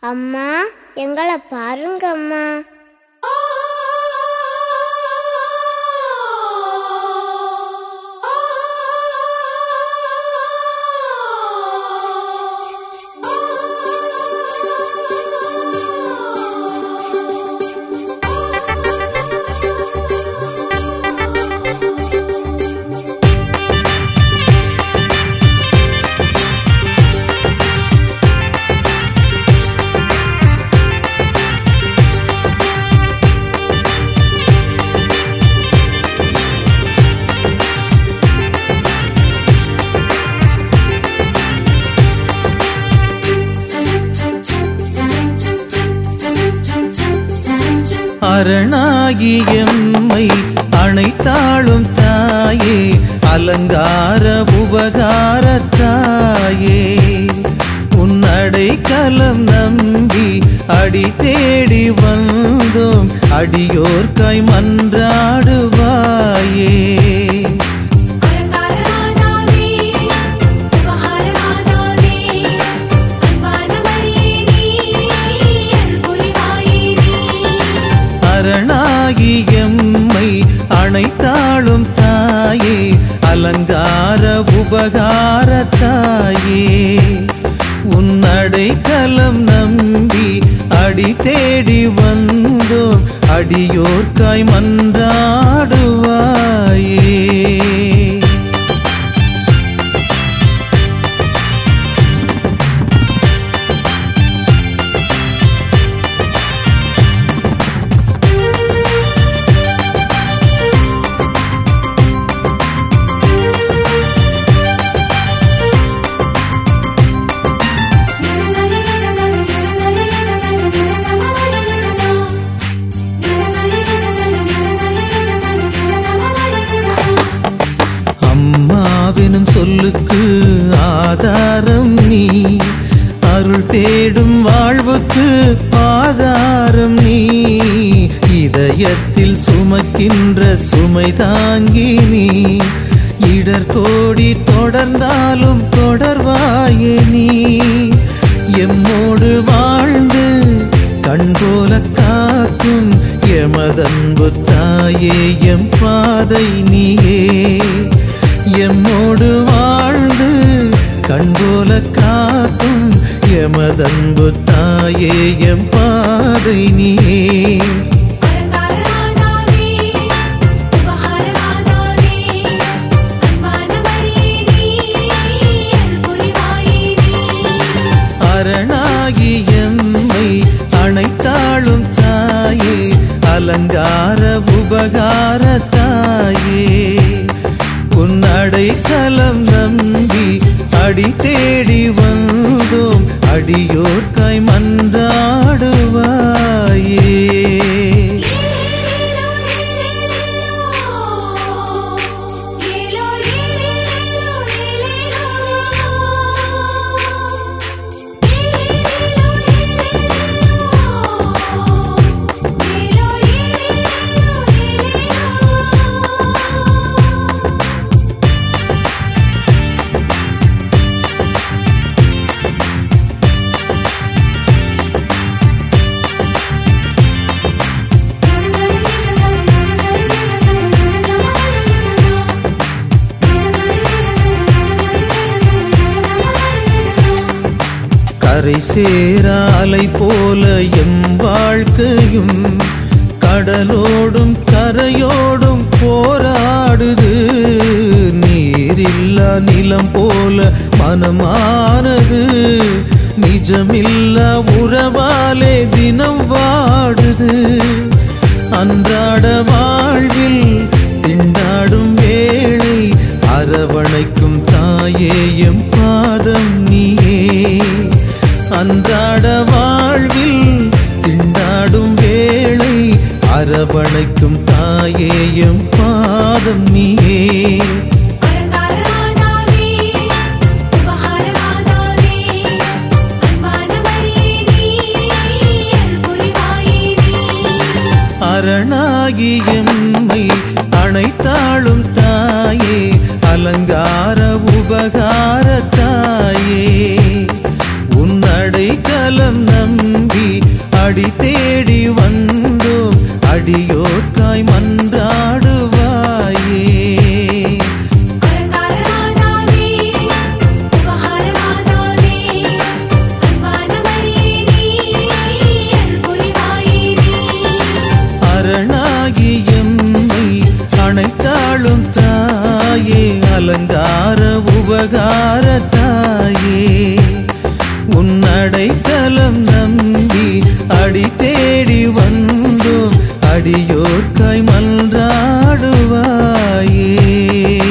அம்மா எங்களை பாருங்க அம்மா அரணாகி எம்மை அணைத்தாளும் தாயே அலங்கார உபகார தாயே உன் அடைக்கலம் நம்பி அடி தேடி வந்தோம் அடியோர்க்காய் மன்றாடுவாயே அலங்காரமாதாவே உபகாரமாதாவே அன்பான மரியே நீ அருள் புரிவாயே நீ அரணாகி எம்மை அணைத்தாளும் தாயே அலங்கார உபகார தாயே உன் அடைக்கலம் நம்பி அடி தேடி வந்தோம் அடியோர்க்காய் மன்றாடுவாயே நிசசரி நிசசரி நிசசரி நிசசரி நிசசமவரி நிசசா நிசசரி நிசசரி நிசசரி நிசசரி நிசசமவரி நிசசா அம்மாவெனும் சொல்லுக்கு ஆதாரம் நீ அருள் தேடும் வாழ்வுக்கு ஆதாரம் நீ இதயத்தில் சுமக்கின்ற சுமை தாங்கி நீ இடர்கோடி தொடர்ந்தாலும் தொடர்வாயே நீ எம்மோடு வாழ்ந்து கண் போல காக்கும் எமதன்பு தாயே எம் பாதை நீயே எம்மோடு வாழ்ந்து கண் போல காக்கும் எமதன்பு தாயே எம் பாதை நீயே அலங்காரமாதாவே உபகாரமாதாவே அன்பான மரியே நீ அருள் புரிவாயே நீ அரணாகி எம்மை அணைத்தாளும் தாயே அலங்கார உபகார தாயே உன் அடைக்கலம் நம்பி அடி தேடி வந்தோம் அடியோர்க்காய் மன்றாடுவாயே ஏலோ ஏலோ கரை சேராலை போல எம் வாழ்க்கையும் கடலோடும் கரையோடும் போராடுது நீரில்லா நிலம் போல மனமானது நிஜமில்லா உறவாலே தினம் வாடுது அன்றாட வாழ்வில் திண்டாடும் வேளை அரவணைக்கும் தாயே எம் பாதம் நீயே அன்றாட வாழ்வில் திண்டாடும் வேளை அரவணைக்கும் தாயே எம் பாதம் நீயே அலங்காரமாதாவே உபகாரமாதாவே அன்பான மரியே நீ அருள் புரிவாயே நீ அரணாகி எம்மை அணைத்தாளும் தாயே அலங்கார உபகார தாயே உன் அடைக்கலம் நம்பி அடி தேடி வந்தோம் அடியோர்க்காய் மன்றாடுவாயே அலங்கார மாதாவே உபகார மாதாவே அன்பான மரியே நீ அருள் புரிவாயே நீ அரணாகி எம்மை அணைத்தாளும் தாயே அலங்கார உபகார தாயே உன்னடைத்தலம் நம்பி அடி தேடி வந்தோம் அடியோர்க்காய் மன்றாடுவாயே